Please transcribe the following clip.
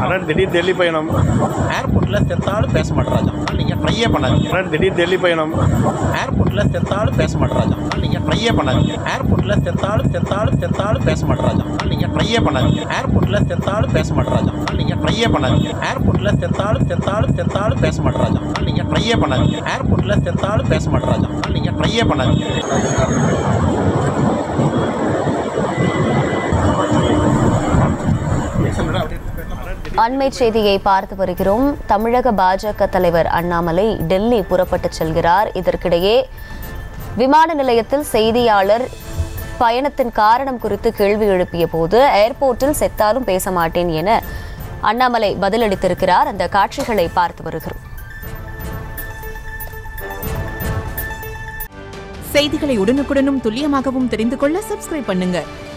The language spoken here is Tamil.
அண்ணன் திடீர் டெல்லி பயணம் ஏர்போர்ட்டில் செத்தாலும் பேச மாட்டேன் ராஜா அதனால் நீங்கள் ட்ரையே பண்ணாதீங்க அண்ணன் திடீர் டெல்லி பயணம் ஏர்போர்ட்டில் செத்தாலும் பேச மாட்டேன் ராஜா அதனால் நீங்கள் ட்ரையே பண்ணாதீங்க ஏர்போர்ட்டில் செத்தாலும் செத்தாலும் செத்தாலும் பேச மாட்டேன் ராஜா அதனால் நீங்கள் ட்ரையே பண்ணாதீங்க ஏர்போர்ட்டில் செத்தாலும் பேச மாட்டேன் ராஜா அதனால் நீங்கள் ட்ரையே பண்ணாதீங்க ஏர்போர்ட்டில் செத்தாலும் செத்தாலும் செத்தாலும் பேச மாட்டேன் ராஜா அதனால் நீங்கள் ட்ரையே பண்ணாதீங்க ஏர்போர்ட்டில் செத்தாலும் பேச மாட்டேன் ராஜா அதனால் நீங்கள் ட்ரையே பண்ணாதீங்க அண்மை செய்தியை பார்த்து வருகிறோம் தமிழக பாஜக தலைவர் அண்ணாமலை டெல்லி புறப்பட்டு செல்கிறார் இதற்கிடையே விமான நிலையத்தில் செய்தியாளர் பயணத்தின் காரணம் குறித்து கேள்வி எழுப்பிய போது ஏர்போர்ட்டில் செத்தாலும் பேச மாட்டேன் என அண்ணாமலை பதிலளித்திருக்கிறார் அந்த காட்சிகளை பார்த்து வருகிறோம் செய்திகளை உடனுக்குடனும் துல்லியமாகவும் தெரிந்து கொள்ள சப்ஸ்கிரைப் பண்ணுங்க